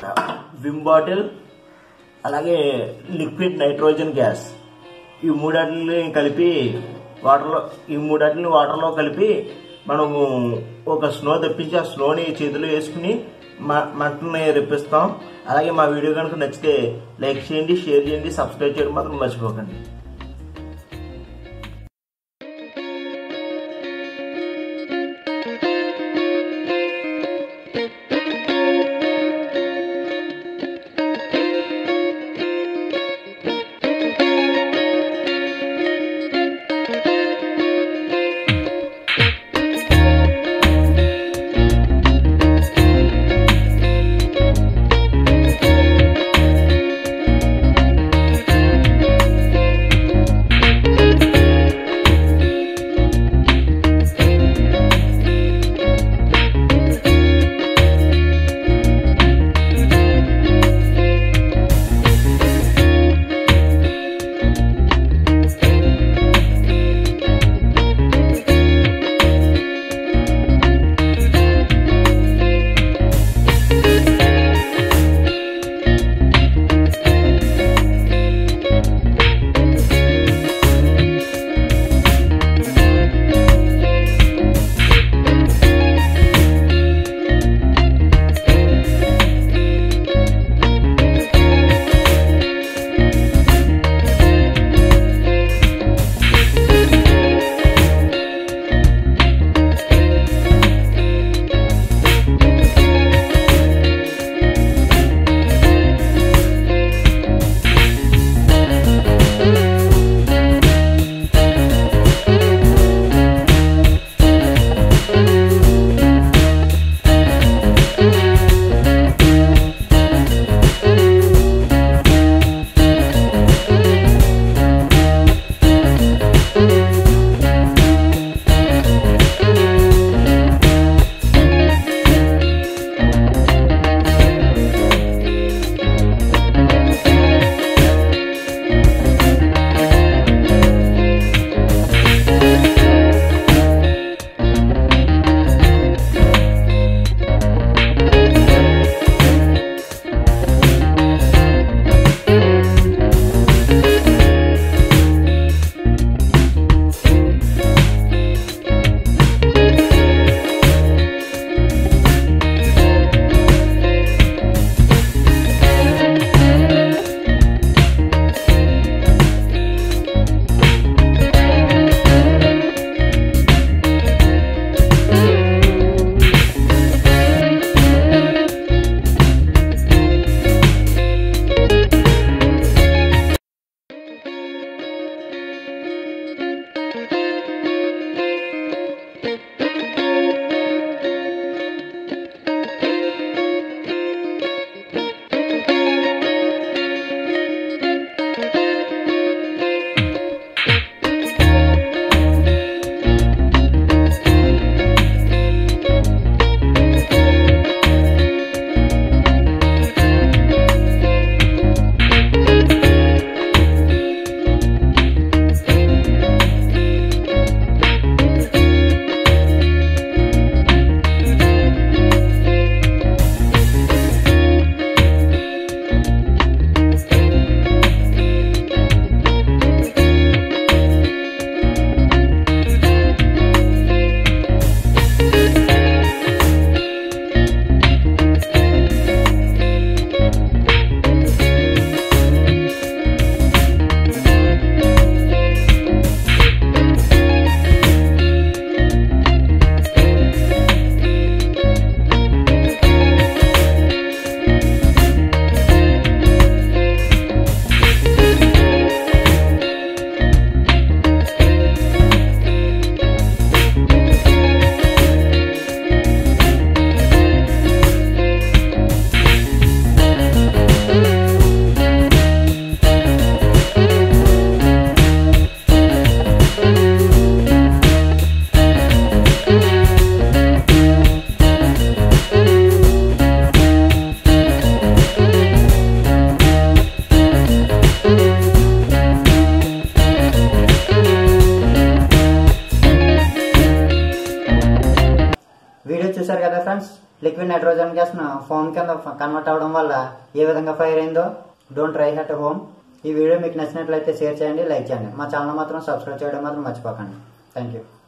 Vim bottle అలాగే liquid nitrogen gas ఈ మూడాటిని కలిపి వాటర్లో ఈ మూడాటిని వాటర్లో కలిపి మనము ఒక స్నో తెప్పించి ఆ స్నోని చేతిలో వేసుకుని మ- మంటని రెప్పిస్తాం అలాగే మా వీడియో కనుక నచ్చితే లైక్ చేయండి షేర్ చేయండి సబ్స్క్రైబ్ చేయడం మాత్రం మర్చిపోకండి చూసారు కదా friends liquid nitrogen gas foam కింద కన్వర్ట్ అవడం వల్ల ఏ విధంగా ఫైర్ అయిందో డోంట్ ట్రై అట్ హోమ్ ఈ వీడియో మీకు నచ్చినట్లయితే షేర్ చేయండి లైక్ చేయండి మా ఛానల్ మాత్రం సబ్స్క్రైబ్ చేయడం మాత్రం మర్చిపోకండి థ్యాంక్ యూ